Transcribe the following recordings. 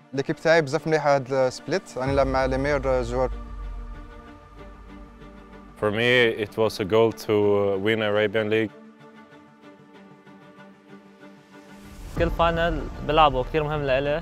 ليكيب تاعي بزاف مليحه هاد السبليت راني نلعب مع لي ميور جوار For me, it was a goal to uh, win Arabian League. كل فاينل بلعبه كثير مهم لإلي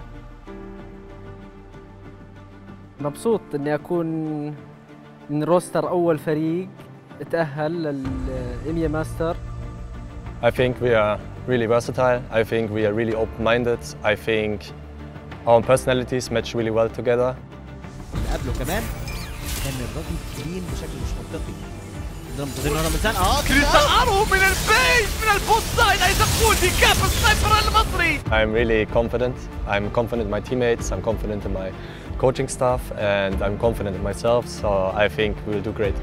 مبسوط اني اكون من روستر اول فريق تاهل للإيميا ماستر I think we are really versatile. I think we are really open-minded. I think our personalities match really well together. اللي قبله كمان كان الراجل كلين بشكل مش منطقي عندنا منتظرين هنا من سنة اه كريستيانو من البيت من البوست سايد هيدخل في كاف السايبر المصري I'm really confident. I'm confident in my teammates. I'm confident in my coaching staff, and I'm confident in myself. So I think we'll do great.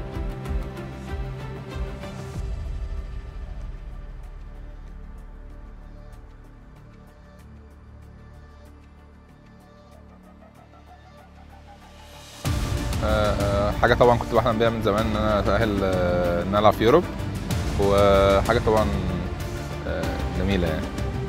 آه، حاجه طبعا كنت بحلم بيها من زمان ان انا اتاهل آه، ان أنا العب في يوروب وحاجه طبعا آه، جميله يعني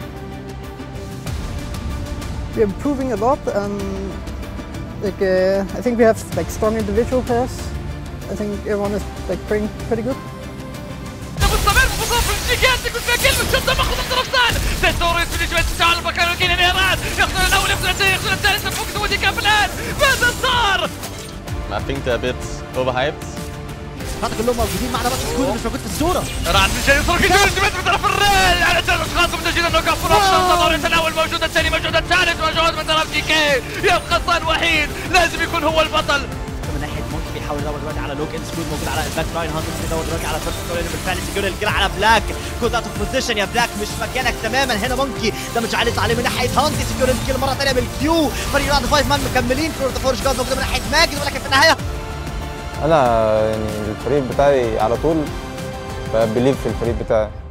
we're improving a lot and like uh, I think we have like strong individual players. I think everyone is like playing pretty good. مستمر في مصاف الجيجانتي كنت فيها كلمة شد ماخذ الطرف الثاني تيتوريس في الجبهة تتعامل مكان الكيني نيران يقتل الأول يقتل الثاني يقتل الثالث فوق ودي كاف الآن ماذا صار؟ I think they're a bit overhyped. اعتقد كلهم موجودين معنا بس سكول مش موجود في الصورة رعد من جاي يصرف يجوز من طرف الريل على ثلاث اشخاص متجهين انه كف نقطة يتناول موجود الثاني موجود الثالث موجود من طرف جي كي يبقى صان وحيد لازم يكون هو البطل من ناحية مونكي بيحاول يدور دلوقتي على لوك ان سكول موجود على الباك لاين هانترز بيدور دلوقتي على فيرست ستوري بالفعل سكيور الجرا على بلاك كود اوت اوف بوزيشن يا بلاك مش مكانك تماما هنا مونكي دمج عليه عليه من ناحية هانتي سكيور الكيل مرة ثانية بالكيو فريق بعد فايف مان مكملين كورة فورج جاد موجودة من ناحية ماجد ولكن في النهاية انا يعني الفريق بتاعي على طول بليف في الفريق بتاعي